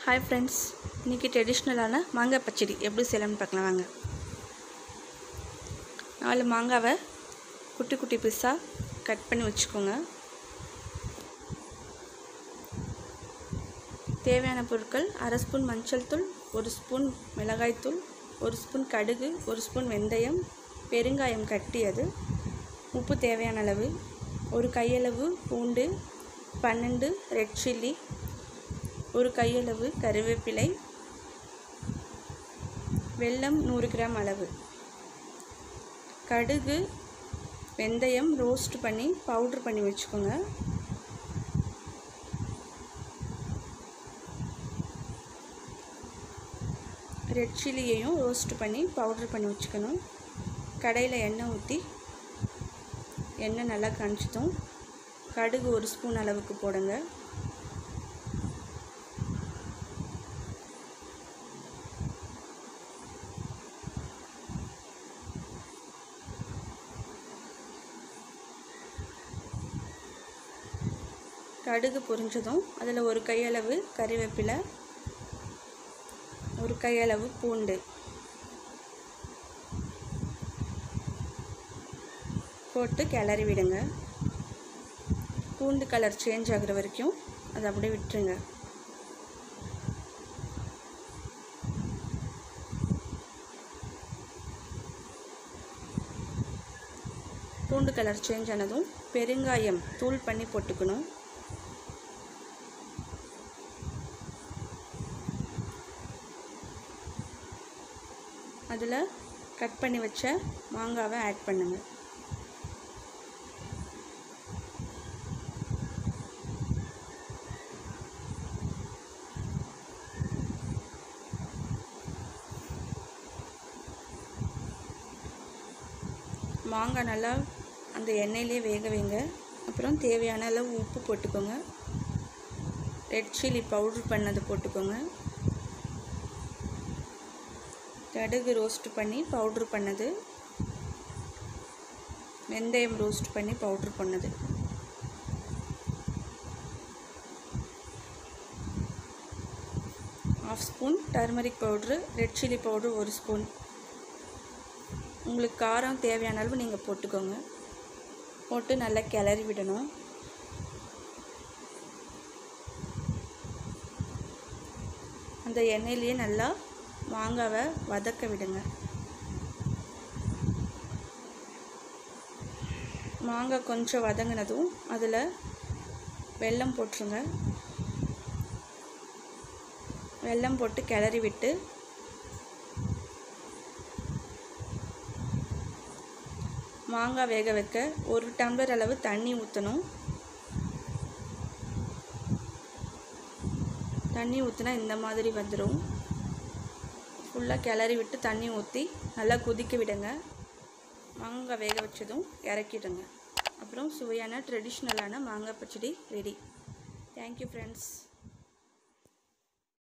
hi friends இன்றைக்கி ட்ரெடிஷ்னலான மாங்காய் பச்சடி எப்படி செய்யலாம்னு பார்க்கலாம் வாங்க நாலு மாங்காவை குட்டி குட்டி பீஸாக கட் பண்ணி வச்சுக்கோங்க தேவையான பொருட்கள் அரை ஸ்பூன் மஞ்சள் தூள் ஒரு ஸ்பூன் மிளகாய்த்தூள் ஒரு ஸ்பூன் கடுகு ஒரு ஸ்பூன் வெந்தயம் பெருங்காயம் கட்டியது உப்பு தேவையான அளவு ஒரு கையளவு பூண்டு பன்னெண்டு ரெட் சில்லி ஒரு கையளவு கருவேப்பிலை வெல்லம் நூறு கிராம் அளவு கடுகு வெந்தயம் ரோஸ்ட் பண்ணி பவுட்ரு பண்ணி வச்சுக்கோங்க ரெட் சில்லியையும் ரோஸ்ட் பண்ணி பவுட்ரு பண்ணி வச்சுக்கணும் கடையில் எண்ணெய் ஊற்றி எண்ணெய் நல்லா காஞ்சிட்டோம் கடுகு ஒரு ஸ்பூன் அளவுக்கு போடுங்க கடுகு பொரிஞ்சதும் அதில் ஒரு கையளவு கறிவேப்பிலை ஒரு கையளவு பூண்டு போட்டு கிளறி விடுங்க பூண்டு கலர் சேஞ்ச் ஆகுற வரைக்கும் அதை அப்படியே விட்டுருங்க பூண்டு கலர் சேஞ்ச் ஆனதும் பெருங்காயம் தூள் பண்ணி போட்டுக்கணும் அதில் கட் பண்ணி வச்ச மாங்காவை ஆட் பண்ணுங்கள் மாங்காய் நல்லா அந்த எண்ணெயிலே வேக வைங்க அப்புறம் தேவையான அளவு உப்பு போட்டுக்கோங்க ரெட் சில்லி பவுட்ரு பண்ணதை போட்டுக்கோங்க கடுகு ரோஸ்ட் பண்ணி பவுட்ரு பண்ணது வெந்தயம் ரோஸ்ட் பண்ணி பவுட்ரு பண்ணது half spoon turmeric powder red chilli powder ஒரு ஸ்பூன் உங்களுக்கு காரம் தேவையான அளவு நீங்கள் போட்டுக்கோங்க போட்டு நல்லா கிளறி விடணும் அந்த எண்ணெயிலேயே நல்லா மாங்காவை வதக்க விடுங்க மாங்காய் கொஞ்சம் வதங்கினதும் அதில் வெல்லம் போட்டுருங்க வெல்லம் போட்டு கிளறி விட்டு மாங்காய் வேக வைக்க ஒரு டம்ளர் அளவு தண்ணி ஊற்றணும் தண்ணி ஊற்றினா இந்த மாதிரி வந்துடும் ஃபுல்லாக கிளறி விட்டு தண்ணி ஊற்றி நல்லா கொதிக்க விடுங்க மாங்காய் வேக வச்சதும் இறக்கிடுங்க அப்புறம் சுவையான ட்ரெடிஷ்னலான மாங்காய் பச்சடி ரெடி தேங்க்யூ ஃப்ரெண்ட்ஸ்